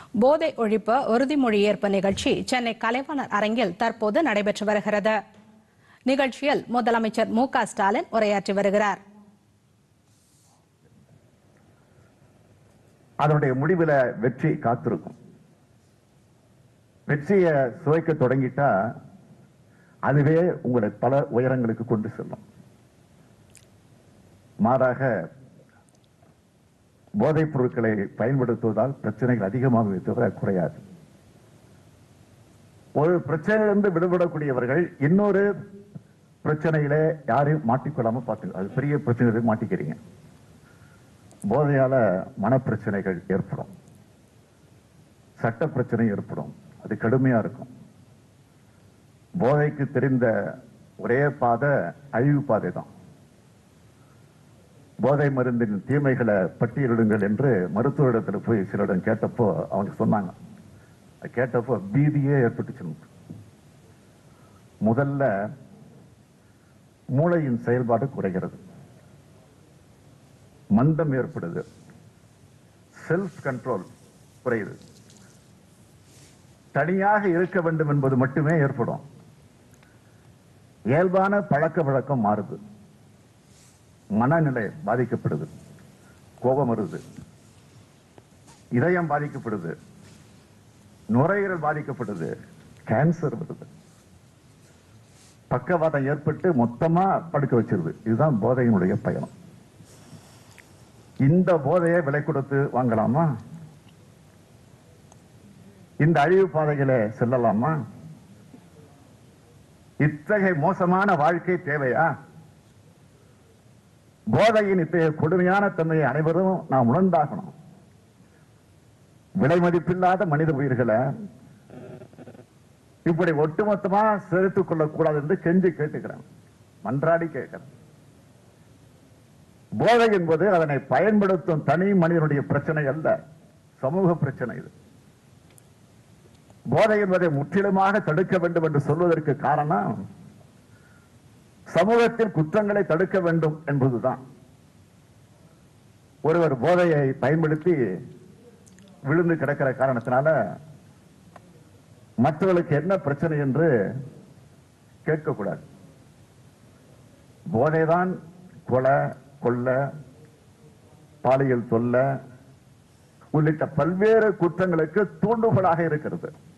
போதை ஒழிப்பு உறுதிமொழி ஏற்பு நிகழ்ச்சி சென்னை கலைவாணர் அரங்கில் தற்போது நடைபெற்று வருகிறது நிகழ்ச்சியில் முதலமைச்சர் மு க ஸ்டாலின் உரையாற்றி வருகிறார் அதனுடைய முடிவுல வெற்றி காத்திருக்கும் வெற்றியை சுவைக்க தொடங்கிட்டா அதுவே உங்களை பல உயரங்களுக்கு கொண்டு செல்லும் மாறாக போதைப் பொருட்களை பயன்படுத்துவதால் பிரச்சனைகள் அதிகமாகவே தவிர குறையாது ஒரு பிரச்சனையிலிருந்து விடுபடக்கூடியவர்கள் இன்னொரு பிரச்சனையில யாரையும் மாட்டிக்கொள்ளாம பார்த்துங்க அது பெரிய பிரச்சனைகளை மாட்டிக்கிறீங்க போதையால மனப்பிரச்சனைகள் ஏற்படும் சட்ட பிரச்சனை ஏற்படும் அது கடுமையா இருக்கும் போதைக்கு தெரிந்த ஒரே பாதை அழிவு பாதை தான் போதை மருந்தின் தீமைகளை பட்டியலிடுங்கள் என்று மருத்துவரிடத்தில் போய் சிலரிடம் கேட்டப்போ அவங்க சொன்னாங்க அது கேட்டப்போ பீதியே ஏற்பட்டுச்சு முதல்ல மூளையின் செயல்பாடு குறைகிறது மந்தம் ஏற்படுது செல்ஃப் கண்ட்ரோல் குறையுது தனியாக இருக்க வேண்டும் என்பது மட்டுமே ஏற்படும் இயல்பான பழக்க வழக்கம் மாறுது மனநிலை பாதிக்கப்படுது கோபம் வருது இதயம் பாதிக்கப்படுது நுரையீரல் பாதிக்கப்படுது கேன்சர் வருது பக்கவாதம் ஏற்பட்டு மொத்தமா படுக்க வச்சிருது இதுதான் போதையினுடைய பயணம் இந்த போதையை விலை கொடுத்து வாங்கலாமா இந்த அழிவு பாதைகளை செல்லலாமா இத்தகைய மோசமான வாழ்க்கை தேவையா போதையின் இத்தகைய கொடுமையான தன்மையை அனைவரும் நாம் உணர்ந்தாகணும் விலை மதிப்பில்லாத மனித உயிர்களை இப்படி ஒட்டுமொத்தமா சேர்த்துக் கொள்ளக்கூடாது என்று கெஞ்சி கேட்டுக்கிறேன் மன்றாடி கேட்கிறேன் போதை என்பது அதனை பயன்படுத்தும் தனி மனிதனுடைய பிரச்சனை அல்ல சமூக பிரச்சனை இது போதை என்பதை முற்றிலுமாக தடுக்க வேண்டும் என்று சொல்வதற்கு காரணம் சமூகத்தில் குற்றங்களை தடுக்க வேண்டும் என்பதுதான் ஒருவர் போதையை பயன்படுத்தி விழுந்து கிடக்கிற காரணத்தினால மற்றவர்களுக்கு என்ன பிரச்சனை என்று கேட்கக்கூடாது போதைதான் கொலை கொள்ள பாலியல் தொல்லை உள்ளிட்ட பல்வேறு குற்றங்களுக்கு தூண்டுகோலாக இருக்கிறது